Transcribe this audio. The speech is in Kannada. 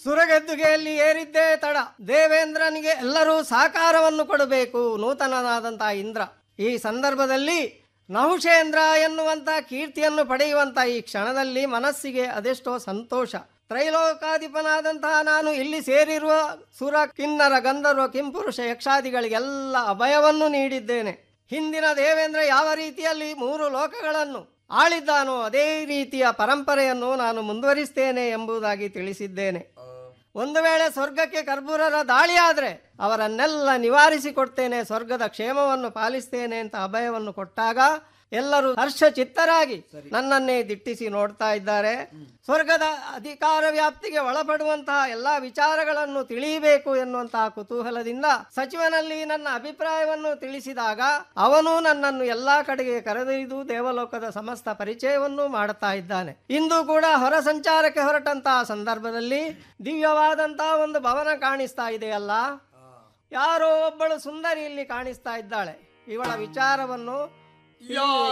ಸುರಗದ್ದುಗೆಯಲ್ಲಿ ಏರಿದ್ದೇ ತಡ ದೇವೇಂದ್ರನಿಗೆ ಎಲ್ಲರೂ ಸಹಕಾರವನ್ನು ಕೊಡಬೇಕು ನೂತನನಾದಂತಹ ಇಂದ್ರ ಈ ಸಂದರ್ಭದಲ್ಲಿ ನಹುಷೇಂದ್ರ ಎನ್ನುವಂತ ಕೀರ್ತಿಯನ್ನು ಪಡೆಯುವಂತ ಈ ಕ್ಷಣದಲ್ಲಿ ಮನಸ್ಸಿಗೆ ಅದೆಷ್ಟೋ ಸಂತೋಷ ತ್ರೈಲೋಕಾಧಿಪನಾದಂತಹ ನಾನು ಇಲ್ಲಿ ಸೇರಿರುವ ಸುರ ಕಿನ್ನರ ಗಂಧರ್ವ ಕಿಂಪುರುಷ ಯಕ್ಷಾದಿಗಳಿಗೆಲ್ಲ ಅಭಯವನ್ನು ನೀಡಿದ್ದೇನೆ ಹಿಂದಿನ ದೇವೇಂದ್ರ ಯಾವ ರೀತಿಯಲ್ಲಿ ಮೂರು ಲೋಕಗಳನ್ನು ಆಳಿದ್ದಾನೋ ಅದೇ ರೀತಿಯ ಪರಂಪರೆಯನ್ನು ನಾನು ಮುಂದುವರಿಸ್ತೇನೆ ಎಂಬುದಾಗಿ ತಿಳಿಸಿದ್ದೇನೆ ಒಂದು ವೇಳೆ ಸ್ವರ್ಗಕ್ಕೆ ಕರ್ಬೂರರ ದಾಳಿಯಾದರೆ ಅವರನ್ನೆಲ್ಲ ನಿವಾರಿಸಿಕೊಡ್ತೇನೆ ಸ್ವರ್ಗದ ಕ್ಷೇಮವನ್ನು ಪಾಲಿಸ್ತೇನೆ ಅಂತ ಅಭಯವನ್ನು ಕೊಟ್ಟಾಗ ಎಲ್ಲರೂ ಹರ್ಷ ಚಿತ್ತರಾಗಿ ನನ್ನನ್ನೇ ದಿಟ್ಟಿಸಿ ನೋಡ್ತಾ ಇದ್ದಾರೆ ಸ್ವರ್ಗದ ಅಧಿಕಾರ ವ್ಯಾಪ್ತಿಗೆ ಒಳಪಡುವಂತಹ ಎಲ್ಲಾ ವಿಚಾರಗಳನ್ನು ತಿಳಿಯಬೇಕು ಎನ್ನುವಂತಹ ಕುತೂಹಲದಿಂದ ಸಚಿವನಲ್ಲಿ ನನ್ನ ಅಭಿಪ್ರಾಯವನ್ನು ತಿಳಿಸಿದಾಗ ಅವನು ನನ್ನನ್ನು ಎಲ್ಲಾ ಕಡೆಗೆ ಕರೆದೊಯ್ದು ದೇವಲೋಕದ ಸಮಸ್ತ ಪರಿಚಯವನ್ನು ಮಾಡುತ್ತಾ ಇದ್ದಾನೆ ಇಂದು ಕೂಡ ಹೊರ ಸಂಚಾರಕ್ಕೆ ಹೊರಟಂತಹ ಸಂದರ್ಭದಲ್ಲಿ ದಿವ್ಯವಾದಂತಹ ಒಂದು ಭವನ ಕಾಣಿಸ್ತಾ ಇದೆಯಲ್ಲ ಯಾರೋ ಒಬ್ಬಳು ಸುಂದರಿ ಇಲ್ಲಿ ಕಾಣಿಸ್ತಾ ಇದ್ದಾಳೆ ಇವಳ ವಿಚಾರವನ್ನು ಯಾ